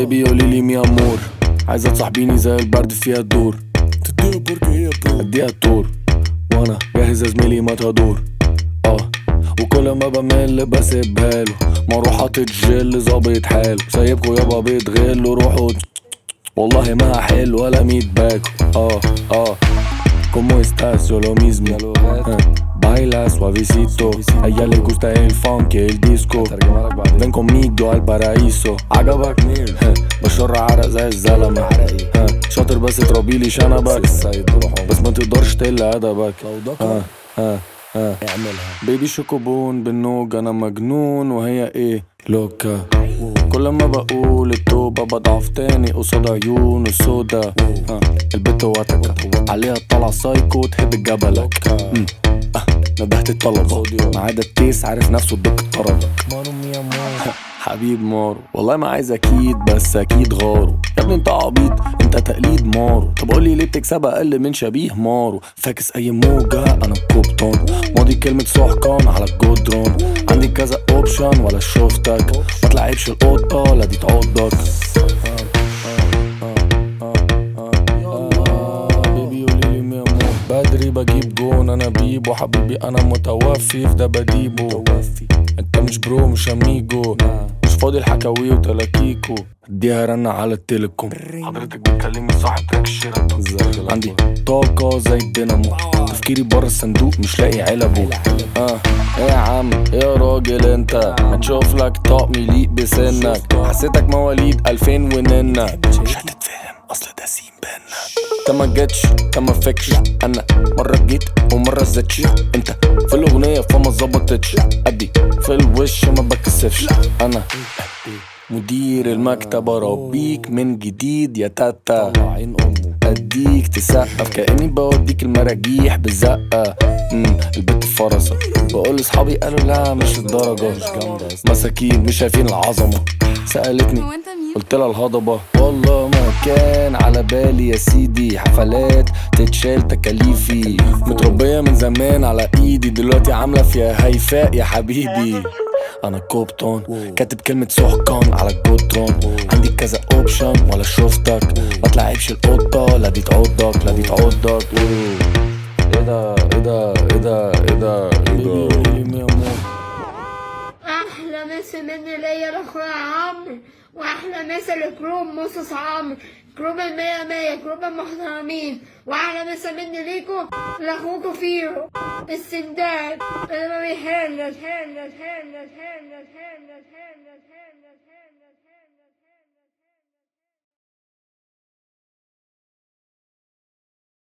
بيبي قولي لي مي امور عايزه تصاحبيني زي البرد فيها الدور تديها برج هي برو اديها الطور وانا جاهز يا زميلي ما تدور اه وكل ما بمل بسيبها له ما اروح حاطط جل ظابط حاله سايبكوا يابا بيتغلوا روحوا والله ما هحل ولا ميت باكو اه اه ¿Cómo estás? Yo lo mismo. Eh, Baila suavecito. A ella le gusta el funk y el disco. Ven conmigo al paraíso. عجبك؟ eh, بشر عرق زي الزلمة eh, شاطر بس تربيلي شنبك بس ما تقدرش تقل ادبك لو اه ذكر اه اه اعملها بيبي شوكوبون بالنوج انا مجنون وهي ايه لوكا كل ما بقول التوبة بضعف تاني قصاد عيون السودا آه. البت واتكا عليها طلع سايكو تهد جبلك مم. آه. ندهت الطلبة ما عدا التيس عارف نفسه الدك اتطرد مارو مي امور حبيب مارو والله ما عايز اكيد بس اكيد غارو يا ابني انت عبيط انت تقليد مارو طب قولي ليه بتكسب اقل من شبيه مارو فاكس اي موجة انا الكوبتون ماضي كلمة سحقان على الجدران عندي كذا اوبشن ولا شفتك ما تلعبش القطة لا دي تعضك بيبي قولي لي مية مو بدري بجيب جون انا بيبو حبيبي انا متوفي في ده بديبو انت مش برو مش اميجو مش فاضي الحكاوي وتلاكيكو اديها رنة على التليكوم حضرتك بتكلمي صاحب تراك الشيراتون عندي طاقة زي الدينامو تفكيري بره الصندوق مش لاقي علبه اه ايه يا عم ايه يا راجل انت ما تشوف لك طقم يليق بسنك حسيتك مواليد 2000 وننا مش هتتفهم اصل ده سين بينا انت ما جيتش انت ما فيكش انا مره جيت ومره زدتش انت في الاغنيه فما ظبطتش ادي في الوش ما بكسفش انا مدير المكتب اربيك من جديد يا تاتا عين امه اديك تسقف كاني بوديك المراجيح بالزقه امم البت فرصه بقول لاصحابي قالوا لا مش الدرجه مساكين مش شايفين العظمه سالتني هو انت مين؟ قلت لها الهضبة والله ما كان على بالي يا سيدي حفلات تتشال تكاليفي متربية من زمان على ايدي دلوقتي عاملة فيها هيفاء يا حبيبي انا كوبتون كاتب كلمة سحقان على الجدران عندي كذا اوبشن ولا شفتك ما تلعبش القطة لا دي تعضك لا دي تعضك ايه ده ايه ده ايه ده ايه ده ايه ده احلى مسا مني ليا لاخويا عمرو واحلى مسا لكروب مصص عمرو كروب المية مية كروب المحترمين واحلى مسا مني ليكو لاخوكو فيرو السندان اللي ما بيحلش حلش حلش حلش حلش حلش